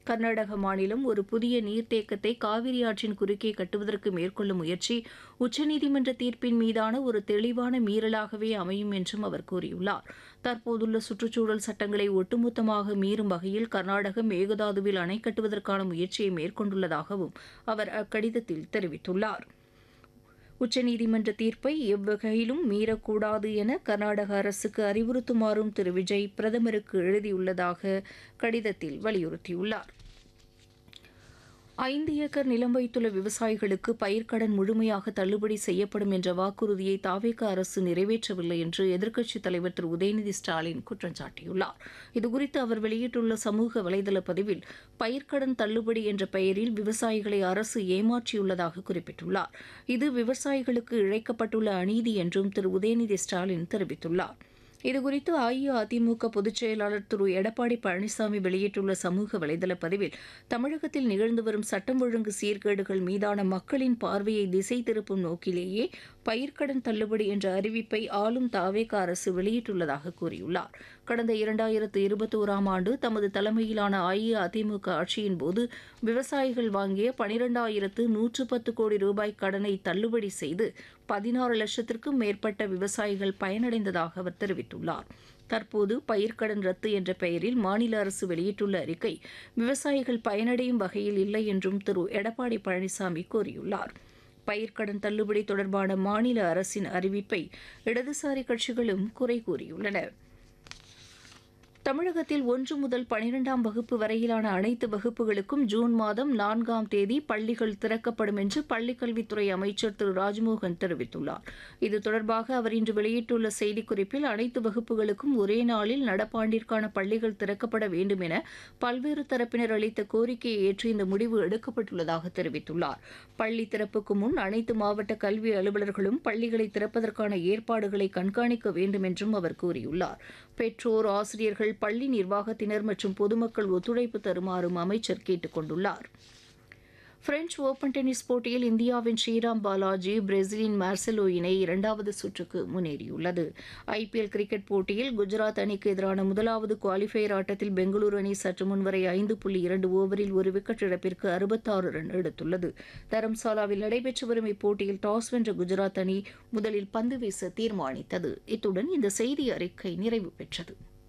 கர்நாடக மாநிலம் ஒரு புதிய நீர்த்தேக்கத்தை காவிரி ஆற்றின் குறுக்கே கட்டுவதற்கு மேற்கொள்ளும் முயற்சி உச்சநீதிமன்ற தீர்ப்பின் மீதான ஒரு தெளிவான மீறலாகவே அமையும் என்றும் அவர் கூறியுள்ளார் தற்போதுள்ள சுற்றுச்சூழல் சட்டங்களை ஒட்டுமொத்தமாக மீறும் வகையில் கர்நாடகம் மேகதாதுவில் அணை கட்டுவதற்கான முயற்சியை மேற்கொண்டுள்ளதாகவும் அவர் அக்கடிதத்தில் தெரிவித்துள்ளார் உச்சநீதிமன்ற தீர்ப்பை எவ்வகையிலும் மீறக்கூடாது என கர்நாடக அரசுக்கு அறிவுறுத்துமாறும் திரு விஜய் பிரதமருக்கு எழுதியுள்ளதாக கடிதத்தில் வலியுறுத்தியுள்ளார் ஐந்து ஏக்கர் நிலம் வைத்துள்ள விவசாயிகளுக்கு பயிர்க்கடன் முழுமையாக தள்ளுபடி செய்யப்படும் என்ற வாக்குறுதியை தாவேக அரசு நிறைவேற்றவில்லை என்று எதிர்க்கட்சித் தலைவர் திரு உதயநிதி ஸ்டாலின் குற்றம் சாட்டியுள்ளார் இதுகுறித்து அவர் வெளியிட்டுள்ள சமூக வலைதள பதிவில் பயிர்க்கடன் தள்ளுபடி என்ற பெயரில் விவசாயிகளை அரசு ஏமாற்றியுள்ளதாக குறிப்பிட்டுள்ளார் இது விவசாயிகளுக்கு இழைக்கப்பட்டுள்ள அநீதி என்றும் திரு உதயநிதி ஸ்டாலின் தெரிவித்துள்ளார் இதுகுறித்து அஇஅதிமுக பொதுச் செயலாளர் திரு எடப்பாடி பழனிசாமி வெளியிட்டுள்ள சமூக வலைதள பதிவில் தமிழகத்தில் நிகழ்ந்து வரும் சட்டம் ஒழுங்கு சீர்கேடுகள் மீதான மக்களின் பார்வையை திசை திருப்பும் நோக்கிலேயே பயிர்க்கடன் தள்ளுபடி என்ற அறிவிப்பை ஆளும் தாவேக அரசு வெளியிட்டுள்ளதாக கூறியுள்ளார் கடந்த இரண்டாயிரத்து இருபத்தோராம் ஆண்டு தமது தலைமையிலான அஇஅதிமுக ஆட்சியின் போது விவசாயிகள் வாங்கிய பனிரெண்டாயிரத்து நூற்று பத்து கோடி ரூபாய் கடனை தள்ளுபடி செய்து பதினாறு லட்சத்திற்கும் மேற்பட்ட விவசாயிகள் பயனடைந்ததாக அவர் தெரிவித்துள்ளார் தற்போது பயிர்க்கடன் ரத்து என்ற பெயரில் மாநில அரசு வெளியிட்டுள்ள அறிக்கை விவசாயிகள் பயனடையும் வகையில் இல்லை என்றும் திரு எடப்பாடி பழனிசாமி கூறியுள்ளார் பயிர்க்கடன் தள்ளுபடி தொடர்பான மாநில அரசின் அறிவிப்பை இடதுசாரி கட்சிகளும் குறை கூறியுள்ளன தமிழகத்தில் ஒன்று முதல் பனிரெண்டாம் வகுப்பு வரையிலான அனைத்து வகுப்புகளுக்கும் ஜூன் மாதம் நான்காம் தேதி பள்ளிகள் திறக்கப்படும் என்று பள்ளிக்கல்வித்துறை அமைச்சர் திரு ராஜ்மோகன் தெரிவித்துள்ளார் இது தொடர்பாக அவர் இன்று வெளியிட்டுள்ள செய்திக்குறிப்பில் அனைத்து வகுப்புகளுக்கும் ஒரே நாளில் நடப்பாண்டிற்கான பள்ளிகள் திறக்கப்பட வேண்டும் என பல்வேறு தரப்பினர் அளித்த கோரிக்கையை ஏற்று இந்த முடிவு எடுக்கப்பட்டுள்ளதாக தெரிவித்துள்ளார் பள்ளி திறப்புக்கு முன் அனைத்து மாவட்ட கல்வி அலுவலர்களும் பள்ளிகளை திறப்பதற்கான ஏற்பாடுகளை கண்காணிக்க வேண்டும் என்றும் அவர் கூறியுள்ளார் பெற்றோர் ஆசிரியர்கள் பள்ளி நிர்வாகத்தினர் மற்றும் பொதுமக்கள் ஒத்துழைப்பு தருமாறும் அமைச்சர் கேட்டுக் கொண்டுள்ளார் பிரெஞ்ச் ஓபன் டென்னிஸ் போட்டியில் இந்தியாவின் ஸ்ரீராம் பாலாஜி பிரேசிலின் மார்செலோ இணை இரண்டாவது சுற்றுக்கு முன்னேறியுள்ளது ஐபிஎல் கிரிக்கெட் போட்டியில் குஜராத் அணிக்கு எதிரான முதலாவது குவாலிஃபயர் ஆட்டத்தில் பெங்களூரு அணி சற்று முன்வரை ஐந்து புள்ளி இரண்டு ஓவரில் ஒரு விக்கெட் இழப்பிற்கு அறுபத்தாறு ரன் எடுத்துள்ளது தரம்சாலாவில் நடைபெற்று வரும் இப்போட்டியில் டாஸ் வென்ற குஜராத் அணி முதலில் பந்து வீச தீர்மானித்தது இத்துடன் இந்த செய்தி அறிக்கை நிறைவு பெற்றது